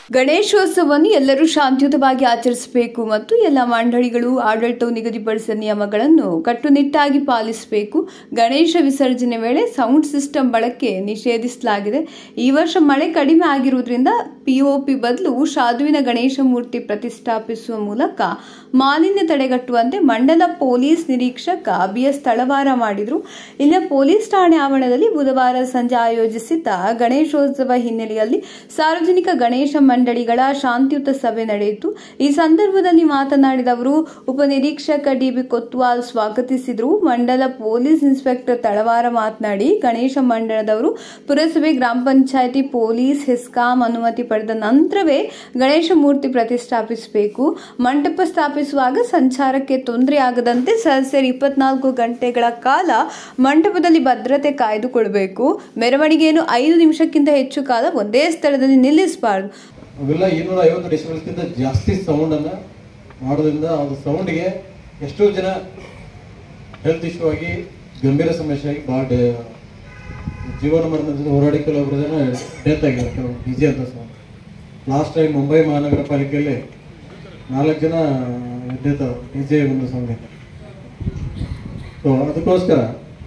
ಗಣೇಶೋತ್ಸವವನ್ನು ಎಲ್ಲರೂ ಶಾಂತಿಯುತವಾಗಿ ಆಚರಿಸಬೇಕು ಮತ್ತು ಎಲ್ಲ ಮಂಡಳಿಗಳು ಆಡಳಿತವು ನಿಗದಿಪಡಿಸಿದ ನಿಯಮಗಳನ್ನು ಕಟ್ಟುನಿಟ್ಟಾಗಿ ಪಾಲಿಸಬೇಕು ಗಣೇಶ ವಿಸರ್ಜನೆ ವೇಳೆ ಸೌಂಡ್ ಸಿಸ್ಟಮ್ ಬಳಕೆ ನಿಷೇಧಿಸಲಾಗಿದೆ ಈ ವರ್ಷ ಮಳೆ ಕಡಿಮೆ ಆಗಿರುವುದರಿಂದ ಪಿಒಪಿ ಬದಲು ಸಾಧುವಿನ ಗಣೇಶ ಮೂರ್ತಿ ಪ್ರತಿಷ್ಠಾಪಿಸುವ ಮೂಲಕ ಮಾಲಿನ್ಯ ತಡೆಗಟ್ಟುವಂತೆ ಮಂಡಲ ಪೊಲೀಸ್ ನಿರೀಕ್ಷಕ ಬಿಎಸ್ ತಳವಾರ ಮಾಡಿದರು ಇಲ್ಲಿನ ಪೊಲೀಸ್ ಠಾಣೆ ಆವರಣದಲ್ಲಿ ಬುಧವಾರ ಸಂಜೆ ಆಯೋಜಿಸಿದ್ದ ಗಣೇಶೋತ್ಸವ ಹಿನ್ನೆಲೆಯಲ್ಲಿ ಸಾರ್ವಜನಿಕ ಗಣೇಶ ಮಂಡಳಿಗಳ ಶಾಂತಿಯುತ ಸಭೆ ನಡೆಯಿತು ಈ ಸಂದರ್ಭದಲ್ಲಿ ಮಾತನಾಡಿದ ಅವರು ಉಪನಿರೀಕ್ಷಕ ಡಿಬಿ ಕೊತ್ವಾಲ್ ಸ್ವಾಗತಿಸಿದರು ಮಂಡಲ ಪೊಲೀಸ್ ಇನ್ಸ್ಪೆಕ್ಟರ್ ತಳವಾರ ಮಾತನಾಡಿ ಗಣೇಶ ಮಂಡಳದವರು ಪುರಸಭೆ ಗ್ರಾಮ ಪಂಚಾಯಿತಿ ಪೊಲೀಸ್ ಹೆಸ್ಕಾಂ ಅನುಮತಿ ಪಡೆದ ನಂತರವೇ ಗಣೇಶ ಮೂರ್ತಿ ಪ್ರತಿಷ್ಠಾಪಿಸಬೇಕು ಮಂಟಪ ಸ್ಥಾಪಿಸುವಾಗ ಸಂಚಾರಕ್ಕೆ ತೊಂದರೆ ಆಗದಂತೆ ಸದಸ್ಯರು ಇಪ್ಪತ್ನಾಲ್ಕು ಗಂಟೆಗಳ ಕಾಲ ಮಂಟಪದಲ್ಲಿ ಭದ್ರತೆ ಕಾಯ್ದುಕೊಳ್ಬೇಕು ಮೆರವಣಿಗೆಯನ್ನು ಐದು ನಿಮಿಷಕ್ಕಿಂತ ಹೆಚ್ಚು ಕಾಲ ಒಂದೇ ಸ್ಥಳದಲ್ಲಿ ನಿಲ್ಲಿಸಬಾರದು ಅವೆಲ್ಲ ಇನ್ನೂರ ಐವತ್ತು ಡೆಸಿಬಲ್ಸ್ಗಿಂತ ಜಾಸ್ತಿ ಸೌಂಡನ್ನು ಮಾಡೋದ್ರಿಂದ ಅದು ಸೌಂಡ್ಗೆ ಎಷ್ಟೋ ಜನ ಹೆಲ್ತ್ ಇಶ್ಯೂ ಆಗಿ ಗಂಭೀರ ಸಮಸ್ಯೆ ಆಗಿ ಭಾಳ ಜೀವನ ಮರಣದ ಜೊತೆ ಹೋರಾಡಿ ಕೆಲವೊಬ್ಬರು ಜನ ಡೆತ್ ಆಗಿದ್ದಾರೆ ಕೆಲವು ಡಿ ಜೆ ಅಂತ ಸೌಂಡ್ ಲಾಸ್ಟ್ ಟೈಮ್ ಮುಂಬೈ ಮಹಾನಗರ ಪಾಲಿಕೆಯಲ್ಲಿ ನಾಲ್ಕು ಜನ ಡೆತ್ ಡಿ ಜೆ ಒಂದು ಸೌಂಡ್ ಸೊ ಅದಕ್ಕೋಸ್ಕರ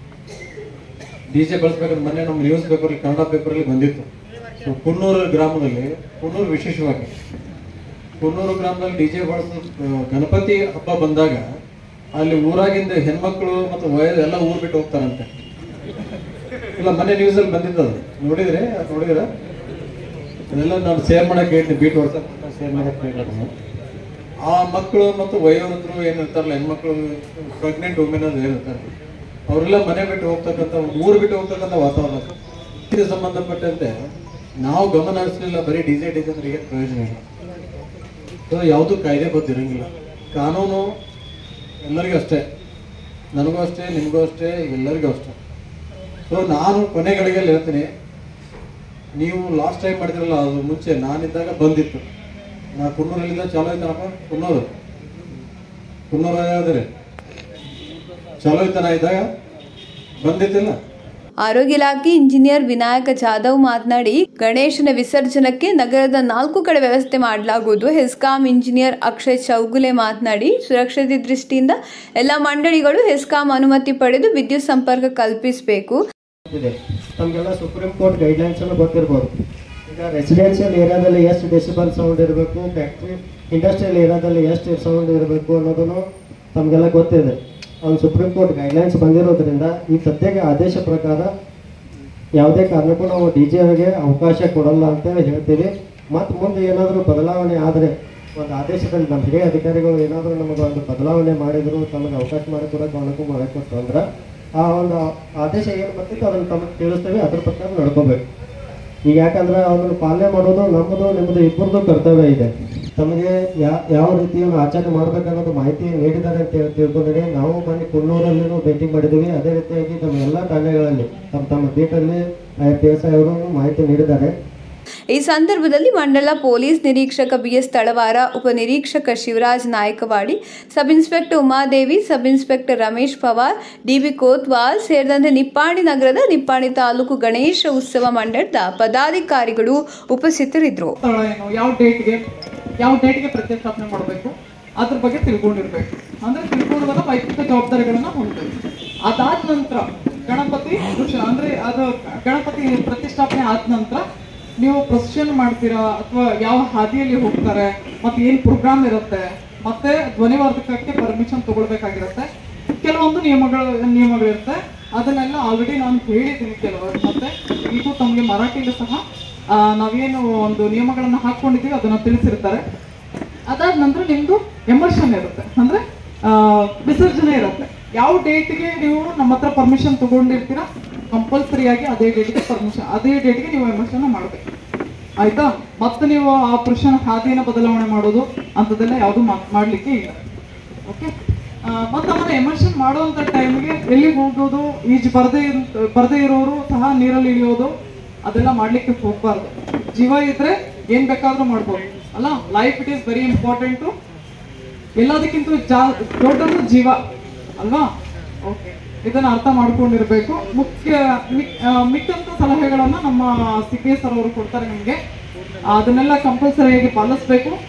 ಡಿ ಜೆ ಬಳಸ್ಬೇಕಾದ್ರೆ ಮೊನ್ನೆ ನಮ್ಮ ನ್ಯೂಸ್ ಪೇಪರಲ್ಲಿ ಕನ್ನಡ ಪೇಪರಲ್ಲಿ ಬಂದಿತ್ತು ಸೊ ಕುನ್ನೂರು ಗ್ರಾಮದಲ್ಲಿ ಕುನ್ನೂರು ವಿಶೇಷವಾಗಿ ಕುನ್ನೂರು ಗ್ರಾಮದಲ್ಲಿ ಡಿ ಜೆ ಬಳಸ ಗಣಪತಿ ಹಬ್ಬ ಬಂದಾಗ ಅಲ್ಲಿ ಊರಾಗಿಂದ ಹೆಣ್ಮಕ್ಳು ಮತ್ತು ವಯಸ್ಸು ಎಲ್ಲ ಊರು ಬಿಟ್ಟು ಹೋಗ್ತಾರಂತೆ ಇಲ್ಲ ಮೊನ್ನೆ ನ್ಯೂಸಲ್ಲಿ ಬಂದಿದ್ದು ಅದು ನೋಡಿದ್ರೆ ನೋಡಿದ್ರೆ ಅದೆಲ್ಲ ನಾನು ಶೇರ್ ಮಾಡಕ್ಕೆ ಹೇಳ್ತೀನಿ ಬೀಟ್ ವಾಟ್ಸಪ್ ಶೇರ್ ಮಾಡಕ್ಕೆ ಹೇಳ್ತೀನಿ ಆ ಮಕ್ಕಳು ಮತ್ತು ವಯೋವೃದ್ಧರು ಏನಿರ್ತಾರಲ್ಲ ಹೆಣ್ಮಕ್ಳು ಪ್ರೆಗ್ನೆಂಟ್ ವುಮೆನ್ ಅದು ಏನಿರ್ತಾರೆ ಅವರೆಲ್ಲ ಮನೆ ಬಿಟ್ಟು ಹೋಗ್ತಕ್ಕಂಥ ಊರು ಬಿಟ್ಟು ಹೋಗ್ತಕ್ಕಂಥ ವಾತಾವರಣ ಇದಕ್ಕೆ ಸಂಬಂಧಪಟ್ಟಂತೆ ನಾವು ಗಮನ ಹರಿಸಲಿಲ್ಲ ಬರೀ ಡಿ ಜೆ ಡಿ ಜೆ ಅಂದ್ರೆ ಏನು ಪ್ರಯೋಜನ ಇಲ್ಲ ಸೊ ಯಾವುದೂ ಕಾಯ್ದೆ ಗೊತ್ತಿರಂಗಿಲ್ಲ ಕಾನೂನು ಎಲ್ಲರಿಗೂ ಅಷ್ಟೇ ನನಗೂ ಅಷ್ಟೇ ನಿಮಗೂ ಅಷ್ಟೇ ಎಲ್ಲರಿಗೂ ಅಷ್ಟೇ ಸೊ ನಾನು ಕೊನೆಗಳಿಗೆಲ್ಲ ಹೇಳ್ತೀನಿ ನೀವು ಲಾಸ್ಟ್ ಟೈಮ್ ಮಾಡಿದ್ರಲ್ಲ ಅದು ಮುಂಚೆ ನಾನಿದ್ದಾಗ ಬಂದಿತ್ತು ನಾ ಕುನ್ನೂರಲ್ಲಿಂದ ಚಾಲೋ ಐತನಪ್ಪ ಕುನ್ನೂರು ಕುನ್ನೂರು ಯಾವ್ದ್ರಿ ಚಾಲೋ ಐತನ ಇದ್ದಾಗ ಬಂದಿತ್ತಿಲ್ಲ ಆರೋಗ್ಯ ಇಲಾಖೆ ಇಂಜಿನಿಯರ್ ವಿನಾಯಕ ಜಾಧವ್ ಮಾತನಾಡಿ ಗಣೇಶನ ವಿಸರ್ಜನಕ್ಕೆ ನಗರದ ನಾಲ್ಕು ಕಡೆ ವ್ಯವಸ್ಥೆ ಮಾಡಲಾಗುವುದು ಹೆಸ್ಕಾಂ ಇಂಜಿನಿಯರ್ ಅಕ್ಷಯ್ ಚೌಗುಲೆ ಮಾತನಾಡಿ ಸುರಕ್ಷತೆ ದೃಷ್ಟಿಯಿಂದ ಎಲ್ಲ ಮಂಡಳಿಗಳು ಹೆಸ್ಕಾಂ ಅನುಮತಿ ಪಡೆದು ವಿದ್ಯುತ್ ಸಂಪರ್ಕ ಕಲ್ಪಿಸಬೇಕು ಇದೆ ನಮಗೆಲ್ಲ ಸುಪ್ರೀಂ ಕೋರ್ಟ್ ಗೈಡ್ಲೈನ್ಸ್ ಅನ್ನು ಗೊತ್ತಿರ್ಬೋದು ಈಗ ರೆಸಿಡೆನ್ಷಿಯಲ್ ಏರಿಯಾದಲ್ಲಿ ಎಷ್ಟು ಡೆಸಿಬಲ್ ಸೌಂಡ್ ಇರಬೇಕು ಫ್ಯಾಕ್ಟ್ರಿ ಇಂಡಸ್ಟ್ರಿಯಲ್ ಏರಿಯಾದಲ್ಲಿ ಎಷ್ಟು ಸೌಂಡ್ ಇರಬೇಕು ಅನ್ನೋದನ್ನು ತಮಗೆಲ್ಲ ಗೊತ್ತಿದೆ ಒಂದು ಸುಪ್ರೀಂ ಕೋರ್ಟ್ ಗೈಡ್ಲೈನ್ಸ್ ಬಂದಿರೋದ್ರಿಂದ ಈ ಸದ್ಯಕ್ಕೆ ಆದೇಶ ಪ್ರಕಾರ ಯಾವುದೇ ಕಾರಣಕ್ಕೂ ನಾವು ಡಿ ಜಿಗೆ ಅವಕಾಶ ಕೊಡಲ್ಲ ಅಂತ ಹೇಳ್ತೀವಿ ಮತ್ತು ಮುಂದೆ ಏನಾದರೂ ಬದಲಾವಣೆ ಆದರೆ ಒಂದು ಆದೇಶದಲ್ಲಿ ನಮ್ಮ ಹಿರಿಯ ಅಧಿಕಾರಿಗಳು ಏನಾದರೂ ನಮಗೆ ಒಂದು ಬದಲಾವಣೆ ಮಾಡಿದ್ರು ತಮಗೆ ಅವಕಾಶ ಮಾಡಿಕೊಡೋಕೆ ಅನುಕೂಲ ಮಾಡಿಕೊಟ್ರು ಅಂದ್ರೆ ಆ ಒಂದು ಆದೇಶ ಏನು ಬರ್ತಿತ್ತು ಅದನ್ನು ತಮಗೆ ತಿಳಿಸ್ತೇವೆ ಅದ್ರ ಪ್ರಕಾರ ನಡ್ಕೋಬೇಕು ಈಗ ಯಾಕಂದ್ರೆ ಅದನ್ನು ಪಾಲನೆ ಮಾಡೋದು ನಮ್ಮದು ನಿಮ್ಮದು ಇಬ್ಬರದು ಕರ್ತವ್ಯ ಇದೆ ತಮಗೆ ಯಾ ಯಾವ ರೀತಿಯನ್ನು ಆಚರಣೆ ಮಾಡ್ಬೇಕನ್ನೋದು ಮಾಹಿತಿ ನೀಡಿದ್ದಾರೆ ಅಂತ ಹೇಳಿ ತಿಳ್ಕೊಂಡಿರಿ ನಾವು ಮೊನ್ನೆ ಕುನ್ನೂರಲ್ಲಿನೂ ಭೇಟಿ ಮಾಡಿದ್ದೀವಿ ಅದೇ ರೀತಿಯಾಗಿ ನಮ್ಮ ಎಲ್ಲ ಠಾಣೆಗಳಲ್ಲಿ ತಮ್ಮ ತಮ್ಮ ಬೀಟಲ್ಲಿ ಪಿ ಎಸ್ ಐ ಅವರು ಮಾಹಿತಿ ನೀಡಿದ್ದಾರೆ ಈ ಸಂದರ್ಭದಲ್ಲಿ ಮಂಡಲ ಪೊಲೀಸ್ ನಿರೀಕ್ಷಕ ಬಿಎಸ್ ತಳವಾರ ಉಪನಿರೀಕ್ಷಕ Shivaraj Nayakawadi sub inspector Umadevi sub inspector Ramesh Pawar D B Kotwal ಸೇರಿದಂತೆ ನಿಪ್ಪಾಣಿ ನಗರದ ನಿಪ್ಪಾಣಿ ತಾಲೂಕು ಗಣೇಶ ಉತ್ಸವ ಮಂಡಳದ ಪದಾಧಿಕಾರಿಗಳು ಉಪಸ್ಥಿತರಿದ್ದರು ಸ್ಥಳ ಏನು ಯಾವ ಡೇಟ್ಗೆ ಯಾವ ಡೇಟ್ಗೆ ಪ್ರತಿಷ್ಠಾಪನೆ ಮಾಡಬೇಕು ಅದ್ರ ಬಗ್ಗೆ ತಿಳ್ಕೊಂಡಿರ್ಬೇಕು ಅಂದ್ರೆ ತಿಳ್ಕೊಂಡಾಗ ವೈಯಕ್ತಿಕ ಜವಾಬ್ದಾರಿಗಳನ್ನ ಹೊಂದಬೇಕು ಅದಾದ ನಂತರ ಗಣಪತಿ ವೃಕ್ಷ- ಅಂದ್ರೆ ಅದು ಗಣಪತಿ ಪ್ರತಿಷ್ಠಾಪನೆ ಆದ ನಂತರ ನೀವು ಪ್ರೊಸೆಷನ್ ಮಾಡ್ತೀರಾ ಅಥವಾ ಯಾವ ಹಾದಿಯಲ್ಲಿ ಹೋಗ್ತಾರೆ ಮತ್ತೆ ಏನ್ ಪ್ರೋಗ್ರಾಮ್ ಇರುತ್ತೆ ಮತ್ತೆ ಧ್ವನಿವರ್ಧಕಕ್ಕೆ ಪರ್ಮಿಷನ್ ತಗೊಳ್ಬೇಕಾಗಿರುತ್ತೆ ಕೆಲವೊಂದು ನಿಯಮಗಳು ನಿಯಮಗಳಿರುತ್ತೆ ಅದನ್ನೆಲ್ಲ ಆಲ್ರೆಡಿ ನಾನು ಹೇಳಿದ್ದೀನಿ ಕೆಲವರು ಮತ್ತೆ ಈಗೂ ತಮಗೆ ಮರಾಠಿಲಿ ಸಹ ಆ, ನಾವೇನು ಒಂದು ನಿಯಮಗಳನ್ನ ಹಾಕೊಂಡಿದ್ದೀವಿ ಅದನ್ನ ತಿಳಿಸಿರ್ತಾರೆ ಅದಾದ ನಂತರ ನಿಮ್ದು ಎಮರ್ಷನ್ ಇರುತ್ತೆ ಅಂದ್ರೆ ಆ, ವಿಸರ್ಜನೆ ಇರುತ್ತೆ ಯಾವ ಡೇಟ್ಗೆ ನೀವು ನಮ್ಮ ಹತ್ರ ಪರ್ಮಿಷನ್ ತಗೊಂಡಿರ್ತೀರಾ ಕಂಪಲ್ಸರಿಯಾಗಿ ಅದೇ ಡೇಟ್ಗೆ ಪರ್ಮಿಷನ್ ಅದೇ ಡೇಟ್ಗೆ ನೀವು ಎಮರ್ಷನ್ ಮಾಡಬೇಕು ಆಯ್ತಾ ಮತ್ತೆ ನೀವು ಆ ಪುರುಷನ ಹಾದಿನ ಬದಲಾವಣೆ ಮಾಡೋದು ಅಂಥದ್ದೆಲ್ಲ ಯಾವುದು ಮಾಡ್ಲಿಕ್ಕೆ ಇಲ್ಲ ಓಕೆ ಮತ್ತೆ ಆಮೇಲೆ ಎಮರ್ಷನ್ ಮಾಡುವಂತ ಟೈಮ್ಗೆ ಎಲ್ಲಿ ಹೋಗೋದು ಈಜು ಬರದೇ ಬರದೇ ಇರೋರು ಸಹ ನೀರಲ್ಲಿ ಇಳಿಯೋದು ಅದೆಲ್ಲ ಮಾಡ್ಲಿಕ್ಕೆ ಹೋಗ್ಬಾರ್ದು ಜೀವ ಇದ್ರೆ ಏನ್ ಬೇಕಾದ್ರೂ ಮಾಡ್ಬೋದು ಅಲ್ಲ life it is very important ಎಲ್ಲದಕ್ಕಿಂತ ಜಾ ದೊಡ್ಡದು ಜೀವ ಅಲ್ವಾ ಓಕೆ ಇದನ್ನ ಅರ್ಥ ಮಾಡ್ಕೊಂಡಿರ್ಬೇಕು ಮುಖ್ಯ ಮಿಕ್- ಆ, ಮಿಕ್ಕಂತ ಸಲಹೆಗಳನ್ನ ನಮ್ಮ ಸಿ ಪಿ ಎಸ್ ಸರ್ ಅವರು ಕೊಡ್ತಾರೆ ನಿಮಗೆ ಅದನ್ನೆಲ್ಲ ಕಂಪಲ್ಸರಿಯಾಗಿ ಪಾಲಿಸ್ಬೇಕು